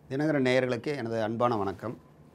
தினகரன் நேயர்களுக்கு எனது அன்பான வணக்கம்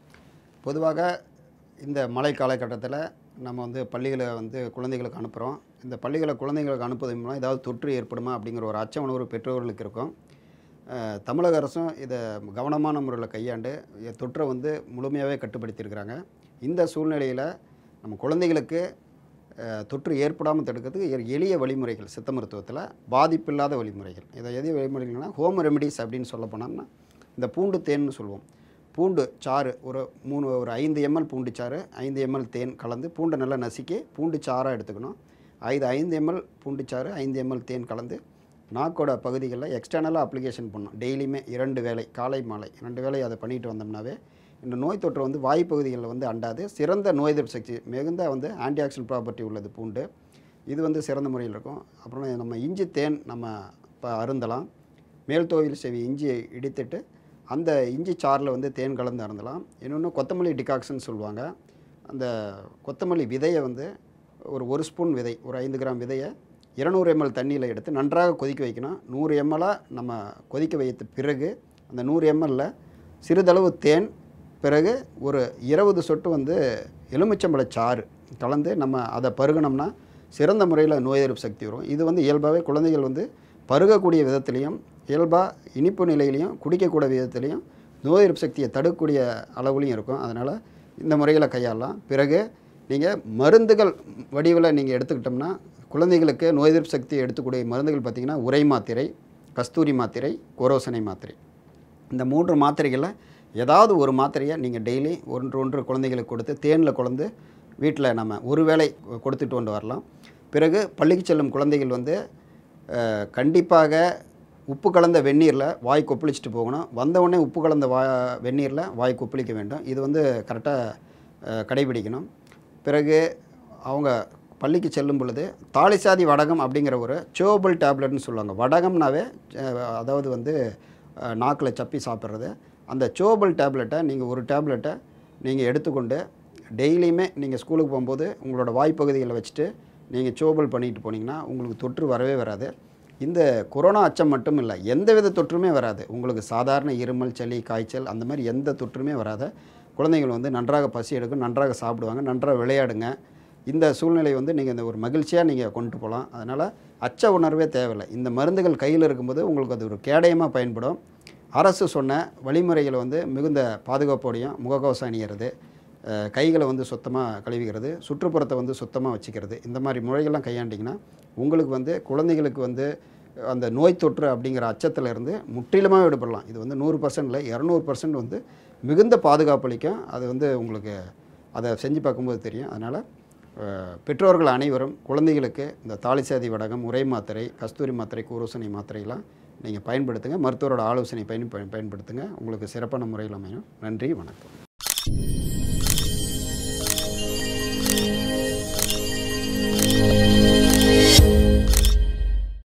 பொதுவாக இந்த மழை காலகட்டத்தில் நம்ம வந்து பள்ளிகளை வந்து குழந்தைகளுக்கு அனுப்புகிறோம் இந்த பள்ளிகளை குழந்தைகளுக்கு அனுப்புவதன் மூலம் ஏதாவது தொற்று ஏற்படுமா அப்படிங்கிற ஒரு அச்ச உணர்வு பெற்றோர்களுக்கு இருக்கும் அஹ், தமிழக அரசும் இதை கவனமான முறையில் கையாண்டு இ- தொற்றை வந்து முழுமையாகவே கட்டுப்படுத்தியிருக்கிறாங்க இந்த சூழ்நிலையில் நம்ம குழந்தைகளுக்கு அஹ், தொற்று ஏற்படாமல் தடுக்கிறதுக்கு எ- எளிய வழிமுறைகள் சித்த மருத்துவத்தில் பாதிப்பில்லாத வழிமுறைகள் இதை எது வழிமுறைகள்னா ஹோம் ரெமெடிஸ் அப்படின்னு சொல்ல போனோம்னா இந்த பூண்டு தேன்னு சொல்லுவோம் பூண்டு சாறு ஒரு மூணு ஒரு ஐந்து எம்எல் பூண்டு சாறு ஐந்து எம்எல் தேன் கலந்து பூண்டை நல்லா நசுக்கி பூண்டு சாறாக எடுத்துக்கணும் ஐந்து ஐந்து எம்எல் பூண்டு சாறு ஐந்து எம்எல் தேன் கலந்து நாக்கோட பகுதிகளில் எக்ஸ்டர்னலாக அப்ளிகேஷன் பண்ணணும் டெய்லியுமே இரண்டு வேளை காலை மாலை இரண்டு வேளை அதை பண்ணிட்டு வந்தோம்னாவே இந்த நோய் தொற்று வந்து வாய்ப்பகுதிகளில் வந்து அண்டாது சிறந்த நோய் எதிர்ப்பு சக்தி மிகுந்த வந்து ஆன்டி ஆக்சிடென்ட் ப்ராப்பர்ட்டி உள்ளது பூண்டு இது வந்து சிறந்த முறையில் இருக்கும் அப்புறம் நம்ம இஞ்சி தேன் நம்ம இப்போ அருந்தலாம் மேல் தோவில் செவி இஞ்சியை இடித்துட்டு அந்த இஞ்சி சாறில் வந்து தேன் கலந்து அருந்தலாம் இன்னொன்று கொத்தமல்லி டிகாக்ஷன் சொல்லுவாங்க அந்த கொத்தமல்லி விதையை வந்து ஒரு ஒரு ஸ்பூன் விதை ஒரு ஐந்து கிராம் விதையை இருநூறு எம்எல் தண்ணியில் எடுத்து நன்றாக கொதிக்க வைக்கணும் நூறு எம்எல்லாக நம்ம கொதிக்க வைத்த பிறகு அந்த நூறு எம்எல்ல சிறிதளவு தேன் பிறகு ஒரு இருபது சொட்டு வந்து எலுமிச்சம்பழ சாறு கலந்து நம்ம அதை பருகினோம்னா சிறந்த முறையில் நோய் எதிர்ப்பு சக்தி வரும் இது வந்து இயல்பாகவே குழந்தைகள் வந்து பருகக்கூடிய விதத்துலையும் இயல்பாக இனிப்பு நிலையிலையும் குடிக்கக்கூடிய விதத்துலையும் நோய் எதிர்ப்பு சக்தியை தடுக்கக்கூடிய அளவுலையும் இருக்கும் அதனால் இந்த முறைகளை கையாளலாம் பிறகு நீங்கள் மருந்துகள் வடிவில் நீங்கள் எடுத்துக்கிட்டோம்னா குழந்தைகளுக்கு நோய் எதிர்ப்பு சக்தியை எடுத்துக்கூடிய மருந்துகள் பார்த்திங்கன்னா உரை மாத்திரை கஸ்தூரி மாத்திரை கோரோசனை மாத்திரை இந்த மூன்று மாத்திரைகளில் ஏதாவது ஒரு மாத்திரையை நீங்கள் டெய்லி ஒன்று ஒன்று குழந்தைகளுக்கு கொடுத்து தேனில் கலந்து வீட்டில் நம்ம ஒரு வேளை கொடுத்துட்டு கொண்டு வரலாம் பிறகு பள்ளிக்கு செல்லும் குழந்தைகள் வந்து அஹ், கண்டிப்பாக உப்பு கலந்த வெந்நீரில் வாய் கொப்பளிச்சுட்டு போகணும் வந்த உடனே உப்பு கலந்த வா வெந்நீரில் வாய் கொப்பளிக்க வேண்டும் இது வந்து கரெக்டாக கடைபிடிக்கணும் பிறகு அவங்க பள்ளிக்கு செல்லும் பொழுது தாலிசாதி வடகம் அப்படிங்கிற ஒரு சோபல் டேப்லெட்னு சொல்லுவாங்க வடகம்னாவே அஹ், அதாவது வந்து நாக்கில் சப்பி சாப்பிட்றது அந்த சோபல் டேப்லெட்டை நீங்கள் ஒரு டேப்லெட்டை நீங்கள் எடுத்துக்கொண்டு டெய்லியுமே நீங்கள் ஸ்கூலுக்கு போகும்போது உங்களோட வாய்ப்பகுதிகளை வச்சுட்டு நீங்கள் சோபல் பண்ணிட்டு போனீங்கன்னா உங்களுக்கு தொற்று வரவே வராது இந்த கொரோனா அச்சம் மட்டும் இல்லை எந்தவித தொற்றுமே வராது உங்களுக்கு சாதாரண இருமல் சளி காய்ச்சல் அந்த மாதிரி எந்த தொற்றுமே வராத குழந்தைகள் வந்து நன்றாக பசி எடுக்கும் நன்றாக சாப்பிடுவாங்க நன்றாக விளையாடுங்க இந்த சூழ்நிலை வந்து நீங்கள் இந்த ஒரு மகிழ்ச்சியாக நீங்கள் கொண்டு போகலாம் அதனால் அச்ச உணர்வே தேவையில்லை இந்த மருந்துகள் கையில் இருக்கும்போது உங்களுக்கு அது ஒரு கேடயமாக பயன்படும் அரசு சொன்ன வழிமுறைகளை வந்து மிகுந்த பாதுகாப்போடையும் முகக்கவசம் அணியிறது அஹ், கைகளை வந்து சுத்தமாக கழுவிக்கிறது சுற்றுப்புறத்தை வந்து சுத்தமாக வச்சுக்கிறது இந்த மாதிரி முறைகள்லாம் கையாண்டிங்கன்னா உங்களுக்கு வந்து குழந்தைகளுக்கு வந்து அந்த நோய் தொற்று அப்படிங்கிற அச்சத்துல இருந்து முற்றிலுமாக விடுபடலாம் இது வந்து நூறு பர்சன்ட் இல்லை இரநூறு பர்சன்ட் வந்து மிகுந்த பாதுகாப்பு அளிக்கும் அது வந்து உங்களுக்கு அதை செஞ்சு பார்க்கும்போது தெரியும் அதனால் அஹ், பெற்றோர்கள் அனைவரும் குழந்தைகளுக்கு இந்த தாலிசாதி வடகம் உரை மாத்திரை கஸ்தூரி மாத்திரை கூரோசனை மாத்திரையெல்லாம் நீங்கள் பயன்படுத்துங்க மருத்துவரோட ஆலோசனை பயன் பயன்படுத்துங்க உங்களுக்கு சிறப்பான முறையில் அமையும் நன்றி வணக்கம்